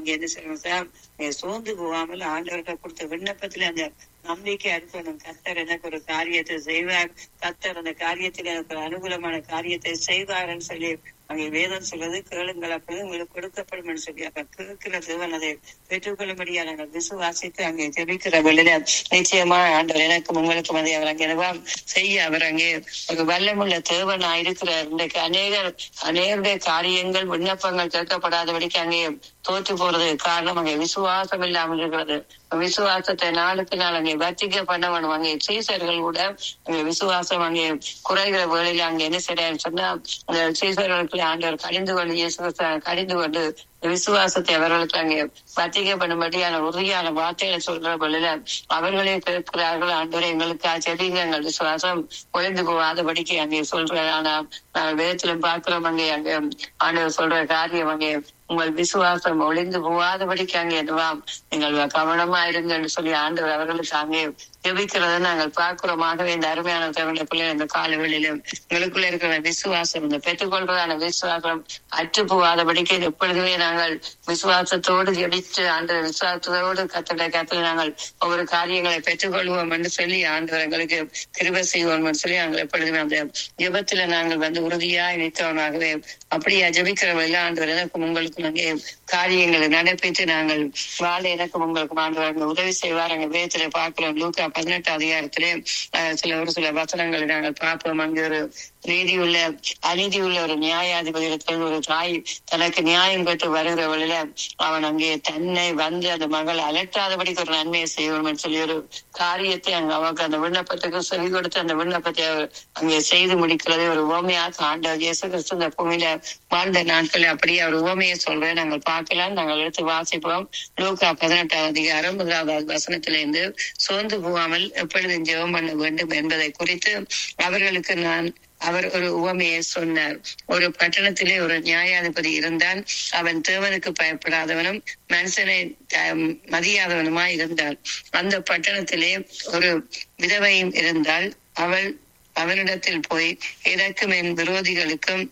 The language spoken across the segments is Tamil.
அங்க என்ன செய்யணும் சார் நீங்க சோர்ந்து போகாமல் ஆண்டவர்கிட்ட கொடுத்த விண்ணப்பத்துல அந்த நம்பிக்கை அனுப்பணும் கத்தர் எனக்கு ஒரு காரியத்தை செய்வார் கத்தர் அந்த காரியத்தில் எனக்கு ஒரு அனுகூலமான காரியத்தை செய்வார்னு சொல்லி அங்கே வேதம் சொல்றது கேளுங்கள் அப்பொழுது உங்களுக்கு கொடுக்கப்படும் சொல்லி அப்ப கேட்கிற தேவன் அதை பெற்றுக்கொள்ளும்படியா நாங்கள் விசுவாசித்து அங்கே ஜெபிக்கிற வெளியில நிச்சயமா ஆண்டவர் எனக்கும் உங்களுக்கும் அதை அவர் அங்கே எல்லாம் செய்ய அவர் அங்கே ஒரு வல்லமுள்ள தேவனா இருக்கிறார் இன்றைக்கு அநேகர் அநேகருடைய காரியங்கள் விண்ணப்பங்கள் கேட்கப்படாதபடிக்கு அங்கே தோற்று போறது காரணம் அங்கே விசுவாசம் இல்லாமல் இருக்கிறது விசுவாசத்தை நாளுக்கு நாள் அங்கே வர்த்திக்க பண்ண வேணும் அங்கே சீசர்கள் கூட அங்கே விசுவாசம் அங்கே குறைகிற வேளையில அங்கே என்ன செய்யறாரு சொன்னா அந்த சீசர்களுக்கு ஆண்டவர் கடிந்து கொண்டு இயேசு கிறிஸ்து கடிந்து கொண்டு விசுவாசத்தை அவர்களுக்கு அங்கே வர்த்திக்க பண்ணும்படியான உறுதியான வார்த்தைகளை சொல்ற பொழுது அவர்களே கேட்கிறார்கள் ஆண்டவரை எங்களுக்கு செடிங்க எங்கள் விசுவாசம் ஒழிந்து போகாதபடிக்கு அங்கே சொல்ற ஆனா நாங்கள் வேதத்திலும் பார்க்கிறோம் அங்கே அங்கே ஆண்டவர் சொல்ற காரியம் அங்கே உங்கள் விசுவாசம் ஒளிந்து போகாதபடிக்கு அங்கே என்னவாம் நீங்கள் கவனமா இருங்கன்னு சொல்லி ஆண்டவர் அவர்களுக்கு அங்கே ஜெபிக்கிறத நாங்கள் பார்க்கிறோம் ஆகவே இந்த அருமையான தவணை பிள்ளைகள் இந்த காலவெளியிலும் எங்களுக்குள்ள இருக்கிற விசுவாசம் இந்த பெற்றுக்கொள்வதான விசுவாசம் அற்று போகாதபடிக்கு எப்பொழுதுமே நாங்கள் விசுவாசத்தோடு ஜெபித்து ஆண்டு விசுவாசத்தோடு கத்தட கத்தில் நாங்கள் ஒவ்வொரு காரியங்களை பெற்றுக்கொள்வோம் என்று சொல்லி ஆண்டவர் எங்களுக்கு கிருப செய்வோம் என்று சொல்லி நாங்கள் எப்பொழுதுமே அந்த ஜெபத்துல நாங்கள் வந்து உறுதியாய் நிற்கிறோமாகவே அப்படியே ஜெபிக்கிறவர்கள் ஆண்டவர் எனக்கும் உங்களுக்கும் அங்கே காரியங்களை நடப்பித்து நாங்கள் வாழ எனக்கும் உங்களுக்கும் ஆண்டவர் உதவி செய்வார் அங்க வேதத்துல பார்க்கிறோம் லூக்கா பதினெட்டு அதிகாரத்திலே சில ஒரு சில வசனங்களை நாங்கள் பார்ப்போம் அங்கே ஒரு நீதியுள்ள அநீதியுள்ள ஒரு நியாயாதிபதியிடத்தில் ஒரு தாய் தனக்கு நியாயம் பெற்று வருகிற வழியில அவன் அங்கே தன்னை வந்து அந்த மகள் அலட்டாதபடிக்கு ஒரு நன்மையை செய்வோம் சொல்லி ஒரு காரியத்தை அங்க அவருக்கு அந்த விண்ணப்பத்துக்கு சொல்லி கொடுத்து அந்த விண்ணப்பத்தை அவர் அங்கே செய்து முடிக்கிறது ஒரு உவமையாக ஆண்டவர் இயேசு கிறிஸ்து இந்த பூமியில வாழ்ந்த நாட்கள் அப்படியே அவர் உவமையை சொல்றேன் நாங்கள் பார்க்கலாம் நாங்கள் எடுத்து வாசிப்போம் லூக்கா பதினெட்டாம் அதிகாரம் முதலாவது வசனத்திலிருந்து சோர்ந்து போகாமல் எப்பொழுதும் ஜெபம் பண்ண வேண்டும் என்பதை குறித்து அவர்களுக்கு நான் அவர் ஒரு உவமையை சொன்னார் ஒரு பட்டணத்திலே ஒரு நியாயாதிபதி இருந்தான் அவன் தேவனுக்கு பயப்படாதவனும் மனுஷனை மதியாதவனுமாய் இருந்தான் அந்த பட்டணத்திலே ஒரு விதவையும் இருந்தால் அவள் அவனிடத்தில் போய் எனக்கும் என் விரோதிகளுக்கும்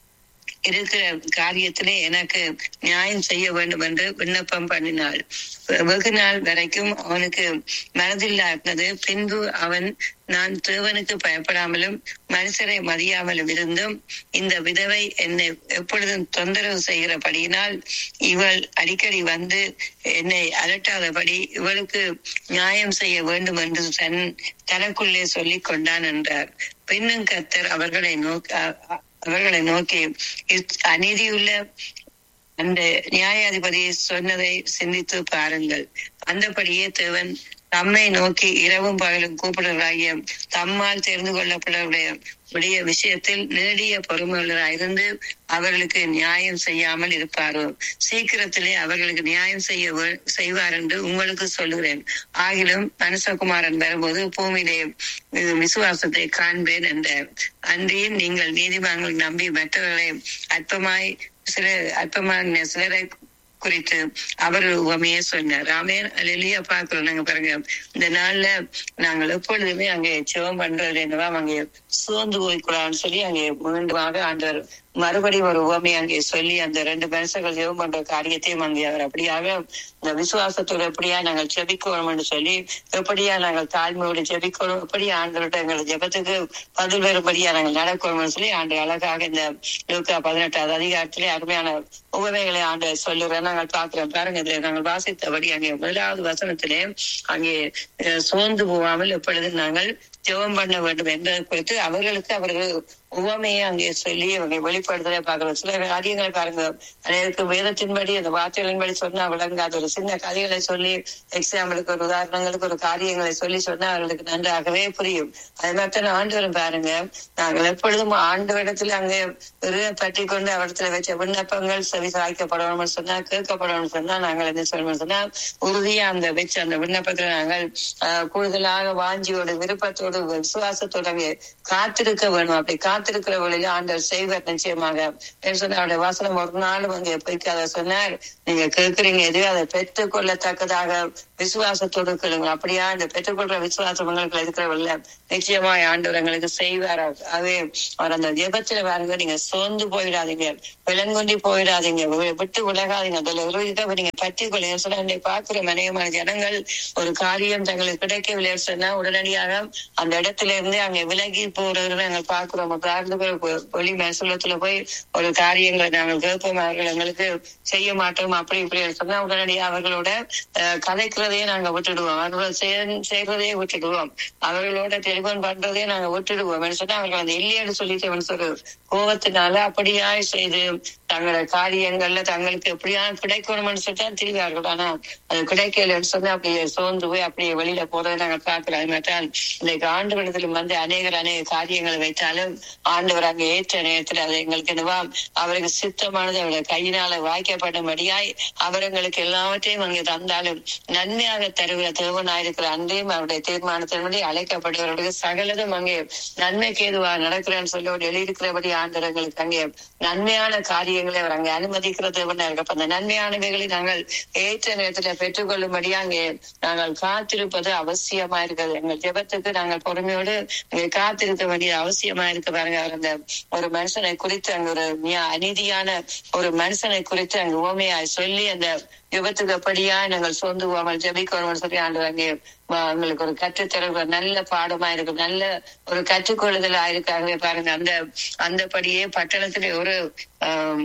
இருக்கிற காரியத்திலே எனக்கு நியாயம் செய்ய வேண்டும் என்று விண்ணப்பம் பண்ணினாள் வெகு நாள் வரைக்கும் அவனுக்கு மனதில்லாதது பின்பு அவன் நான் தேவனுக்கு பயப்படாமலும் மனுஷரை மதியாமலும் இருந்தும் இந்த விதவை என்னை எப்பொழுதும் தொந்தரவு செய்கிறபடியினால் இவள் அடிக்கடி வந்து என்னை அலட்டாதபடி இவளுக்கு நியாயம் செய்ய வேண்டும் என்று தன் தனக்குள்ளே சொல்லிக் கொண்டான் என்றார் பின்னும் கத்தர் அவர்களை நோக்க அவர்களை நோக்கி அநீதியுள்ள அந்த நியாயாதிபதி சொன்னதை சிந்தித்து பாருங்கள் அந்தபடியே தேவன் தம்மை நோக்கி இரவும் பகலும் கூப்பிடுறாகிய தம்மால் தெரிந்து கொள்ளப்படவுடைய உடைய விஷயத்தில் நேடிய பொறுமையுள்ளராயிருந்து அவர்களுக்கு நியாயம் செய்யாமல் இருப்பாரோ சீக்கிரத்திலே அவர்களுக்கு நியாயம் செய்ய செய்வார் என்று உங்களுக்கு சொல்லுகிறேன் ஆகிலும் மனுஷகுமாரன் வரும்போது பூமியிலே விசுவாசத்தை காண்பேன் என்றார் அன்றியும் நீங்கள் நீதிமன்றங்கள் நம்பி மற்றவர்களை அற்பமாய் சில அற்பமான சிலரை குறித்து அவர் உவமையே சொன்னார் ராமேன் அலிலியா பாக்குறோம் நாங்க பாருங்க இந்த நாள்ல நாங்கள் எப்பொழுதுமே அங்கே சிவம் பண்றது என்னவா அங்கே சோர்ந்து போய்க்கூடாதுன்னு சொல்லி அங்கே மீண்டுமாக ஆண்டவர் மறுபடியும் ஒரு உவமை அங்கே சொல்லி அந்த ரெண்டு மனுஷங்கள் ஜெபம் பண்ற காரியத்தையும் அங்கே அவர் அப்படியாக இந்த விசுவாசத்தோடு எப்படியா நாங்கள் ஜெபிக்கணும் என்று சொல்லி எப்படியா நாங்கள் தாழ்மையோடு ஜெபிக்கணும் எப்படி ஆண்டவர்கிட்ட எங்களை ஜெபத்துக்கு பதில் வரும்படியா நாங்கள் நடக்கணும்னு சொல்லி ஆண்டு அழகாக இந்த லூக்கா பதினெட்டாவது அதிகாரத்திலே அருமையான உவமைகளை ஆண்டு சொல்லுறேன் நாங்கள் பார்க்கிறோம் பாருங்க இதுல நாங்கள் வாசித்தபடி அங்கே முதலாவது வசனத்திலே அங்கே சோர்ந்து போகாமல் எப்பொழுது நாங்கள் ஜெபம் பண்ண வேண்டும் என்பதை குறித்து அவர்களுக்கு அவர்கள் உவமையை அங்கே சொல்லி அவங்க வெளிப்படுத்துறத பாக்குறோம் சில காரியங்களை பாருங்க அனைவருக்கு வேதத்தின்படி அந்த வார்த்தைகளின்படி சொன்னா விளங்காத ஒரு சின்ன கதைகளை சொல்லி எக்ஸாம்பிளுக்கு ஒரு உதாரணங்களுக்கு ஒரு காரியங்களை சொல்லி சொன்னா அவர்களுக்கு நன்றாகவே புரியும் அது மாதிரி ஆண்டவரும் பாருங்க நாங்கள் எப்பொழுதும் ஆண்டு இடத்துல அங்கே பற்றி கொண்டு அவரிடத்துல வச்ச விண்ணப்பங்கள் செவி சாய்க்கப்படணும்னு சொன்னா கேட்கப்படணும்னு சொன்னா நாங்கள் என்ன சொல்லணும்னு சொன்னா உறுதியா அந்த வச்ச அந்த விண்ணப்பத்துல நாங்கள் கூடுதலாக வாஞ்சியோட விருப்பத்தோடு விசுவாசத்தோட அங்கே காத்திருக்க வேணும் அப்படி காத்திருக்கிற வழியில ஆண்டவர் செய்வார் நிச்சயமாக சொன்ன அவருடைய வாசனம் ஒரு நாளும் அங்கே போய்க்காத சொன்னார் நீங்க கேட்கறீங்க எதுவும் அதை பெற்றுக் கொள்ளத்தக்கதாக விசுவாசத்தோடு கேளுங்க அப்படியா இந்த பெற்றுக்கொள்ற விசுவாசம் உங்களுக்கு இருக்கிறவல்ல நிச்சயமாய் ஆண்டவர் எங்களுக்கு செய்வார் அதே அவர் அந்த ஜெபத்துல பாருங்க நீங்க சோர்ந்து போயிடாதீங்க விலங்குண்டி போயிடாதீங்க வி- விட்டு விலகாதீங்க அதுல இறுதிக்காக நீங்க பற்றி கொள்ளுங்க சொன்னா இன்னைக்கு பார்க்கிற அநேகமான ஜனங்கள் ஒரு காரியம் தங்களுக்கு கிடைக்கவில்லை சொன்னா உடனடியாக அந்த இடத்துல இருந்து அங்க விலகி போறது நாங்கள் பார்க்கிறோம் உதாரணத்துக்கு வெளி மசூலத்துல போய் ஒரு காரியங்களை நாங்கள் கேட்போம் அவர்கள் எங்களுக்கு செய்ய மாட்டோம் அப்படி இப்படி சொன்னா உடனடியாக அவர்களோட அஹ், கதைக்கிறதையே நாங்க விட்டுடுவோம் அவர்கள் செய்- செய்யறதையே விட்டுடுவோம் அவர்களோட டெலிபோன் பண்றதையே நாங்க விட்டுடுவோம் என்று சொன்னா அவர்கள் அந்த இல்லைன்னு சொல்லிட்டு அவன் சொல்லு கோபத்தினால அப்படியாய் செய்து தங்களோட காரியங்கள்ல தங்களுக்கு எப்படியா கிடைக்கணும்னு சொல்லிட்டு திரிவார்கள் ஆனா அது கிடைக்கலன்னு சொன்னா அப்படியே சோர்ந்து போய் அப்படியே வெளியில போறதை நாங்க பார்க்கிறோம் அது மாட்டால் இன்னைக்கு ஆண்டவரிடத்திலும் வந்து அநேகர் அநேக காரியங்களை வைத்தாலும் ஆண்டவர் அங்க ஏற்ற நேரத்துல அது எங்களுக்கு என்னவா அவருக்கு சித்தமானது அவருடைய கையினால வாய்க்கப்படும்படியாய் அவர் எங்களுக்கு எல்லாவற்றையும் அங்கே தந்தாலும் நன்மையாக தருகிற தேவனாயிருக்கிற அன்றையும் அவருடைய தீர்மானத்தின்படி அழைக்கப்படுகிறவர்களுக்கு சகலதும் அங்கே நன்மைக்கு ஏதுவா நடக்கிறேன்னு சொல்லி ஒரு எழுதியிருக்கிறபடி ஆண்டவர் எங்களுக்கு அங்கே நன்மையான காரியங்களை அவர் அங்கே அனுமதிக்கிற தேவனா இருக்கப்ப அந்த நன்மையானவைகளை நாங்கள் ஏற்ற நேரத்துல பெற்றுக்கொள்ளும்படியா அங்கே நாங்கள் காத்திருப்பது அவசியமா இருக்கிறது எங்கள் ஜெபத்துக்கு நாங்கள் பொறுமையோடு அங்கே காத்திருக்க வேண்டியது அவசியமா இருக்கு பாருங்க அவர் அந்த ஒரு மனுஷனை குறித்து அங்க ஒரு மிக அநீதியான ஒரு மனுஷனை குறித்து அங்க உவமையாய் சொல்லி அந்த விபத்துக்கு அப்படியா நாங்கள் சோர்ந்து போகாமல் ஜெபிக்கணும் சொல்லி ஆண்டு அங்கே வ- உங்களுக்கு ஒரு கற்றுத்தர ஒரு நல்ல பாடமா இருக்கும் நல்ல ஒரு கற்றுக்கொள்ளுதலா இருக்காங்க பாருங்க அந்த அந்தபடியே பட்டணத்திலே ஒரு ஆம்,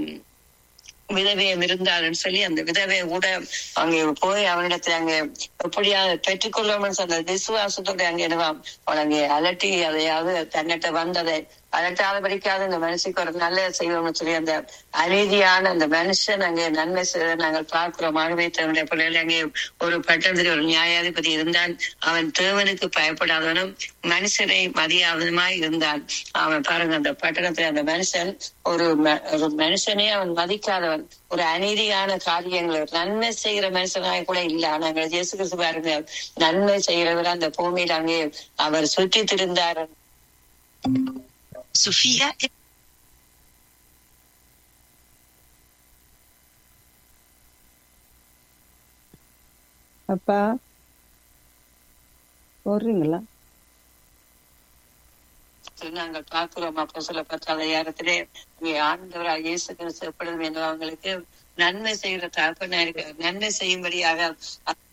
விதவையம் இருந்தாருன்னு சொல்லி அந்த விதவை கூட அங்கே போய் அவனிடத்துல அங்க எப்படியா பெற்றுக்கொள்ளாமல் அந்த விசுவாசத்தோட அங்க என்னவாம் அவன் அங்கே அலட்டி அதையாவது தன்னிட்ட வந்ததை அலட்டாதபடிக்காத அந்த மனுஷனுக்கு ஒரு நல்ல செய்வோம்னு சொல்லி அந்த அநீதியான அந்த மனுஷன் அங்கே நன்மை செய்வதை நாங்கள் பார்க்கிறோம் ஆகவே தன்னுடைய பிள்ளைகள் அங்கே ஒரு பட்டணத்தில் ஒரு நியாயாதிபதி இருந்தான் அவன் தேவனுக்கு பயப்படாதவனும் மனுஷனை மதியாதவனுமாய் இருந்தான் அவன் பாருங்க அந்த பட்டணத்துல அந்த மனுஷன் ஒரு ம- ஒரு மனுஷனே அவன் மதிக்காதவன் ஒரு அநீதியான காரியங்கள் ஒரு நன்மை செய்கிற மனுஷனாய் கூட இல்ல ஆனா எங்களை இயேசு கிறிஸ்து பாருங்க நன்மை செய்கிறவர் அந்த பூமியில் அங்கே அவர் சுற்றி திருந்தார் Sofia அப்பா போடுறீங்களா நாங்கள் பார்க்கிறோம் அப்போ சொல்ல பத்தாத நேரத்திலே இங்கே ஆண்டவராக இயேசு கிறிஸ்து எப்பொழுதும் என்ன அவங்களுக்கு நன்மை செய்கிற தகப்பனா இருக்கிறார் நன்மை செய்யும்படியாக